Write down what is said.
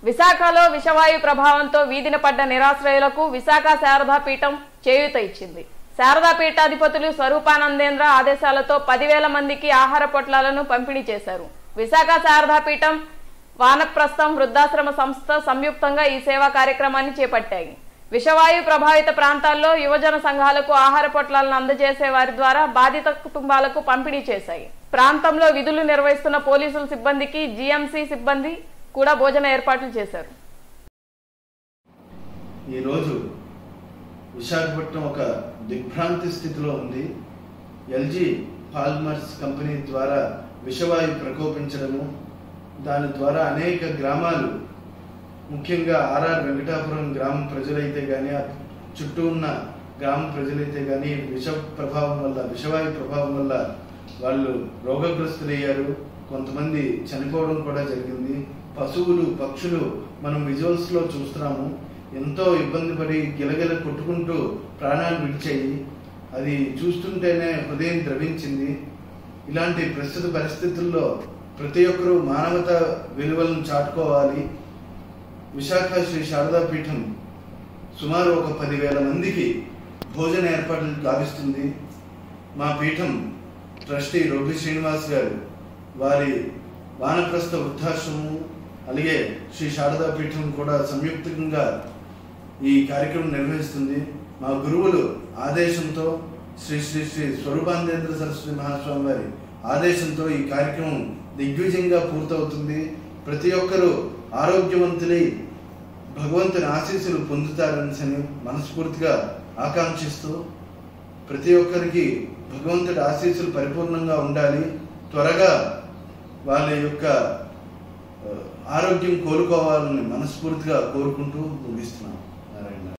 విశాఖలో విషవాయు ప్రభావంతో వీధిన పడ్డ నిరాశ్రయులకు విశాఖ శారదా పీఠం చేయూత ఇచ్చింది శారదా పీఠాధిపతులు స్వరూపానందేంద్ర ఆదేశాలతో పదివేల మందికి ఆహార పొట్లాలను పంపిణీ చేశారు విశాఖ శారదా పీఠం వానప్రస్థం వృద్ధాశ్రమ సంస్థ సంయుక్తంగా ఈ సేవా కార్యక్రమాన్ని చేపట్టాయి విషవాయు ప్రభావిత ప్రాంతాల్లో యువజన సంఘాలకు ఆహార పొట్లాలను అందజేసే వారి ద్వారా బాధిత కుటుంబాలకు పంపిణీ చేశాయి ప్రాంతంలో విధులు నిర్వహిస్తున్న పోలీసుల సిబ్బందికి జీఎంసీ సిబ్బంది కూడా భోజన ఏర్పాట్లు చేశారు ఈరోజు విశాఖపట్నం ఒక దిగ్భ్రాంతి స్థితిలో ఉంది ఎల్జీ పాల్మర్స్ కంపెనీ ద్వారా విషవాయు ప్రకోపించడము దాని ద్వారా అనేక గ్రామాలు ముఖ్యంగా ఆర్ఆర్ వెంకటాపురం గ్రామ ప్రజలైతే కానీ ఆ చుట్టూ ఉన్న గ్రామ ప్రజలైతే కానీ విష ప్రభావం వల్ల విషవాయు ప్రభావం వల్ల వాళ్ళు రోగగ్రస్తులయ్యారు కొంతమంది చనిపోవడం కూడా జరిగింది పశువులు పక్షులు మనం విజువల్స్ లో చూస్తున్నాము ఎంతో ఇబ్బంది పడి గిలగిల కొట్టుకుంటూ ప్రాణాలు విడిచాయి అది చూస్తుంటేనే హృదయం ద్రవించింది ఇలాంటి ప్రస్తుత పరిస్థితుల్లో ప్రతి ఒక్కరూ మానవత విలువలను చాటుకోవాలి విశాఖ శ్రీ శారదా పీఠం సుమారు ఒక పదివేల మందికి భోజన ఏర్పాట్లు గావిస్తుంది మా పీఠం ట్రస్టీ రొబ్బి శ్రీనివాస్ గారు వారి వానప్రస్థ వృద్ధాశ్రమం అలాగే శ్రీ శారదా పీఠం కూడా సంయుక్తంగా ఈ కార్యక్రమం నిర్వహిస్తుంది మా గురువులు ఆదేశంతో శ్రీ శ్రీ శ్రీ స్వరూపానందేంద్ర సరస్వతి మహాస్వామి వారి ఆదేశంతో ఈ కార్యక్రమం దిగ్విజయంగా పూర్తవుతుంది ప్రతి ఒక్కరూ ఆరోగ్యవంతులై భగవంతుని ఆశీస్సులు పొందుతారని మనస్ఫూర్తిగా ఆకాంక్షిస్తూ ప్రతి ఒక్కరికి భగవంతుడి ఆశీస్సులు పరిపూర్ణంగా ఉండాలి త్వరగా వాళ్ళ యొక్క ఆ, ఆరోగ్యం కోలుకోవాలని మనస్ఫూర్తిగా కోరుకుంటూ ముగిస్తున్నాను నారాయణ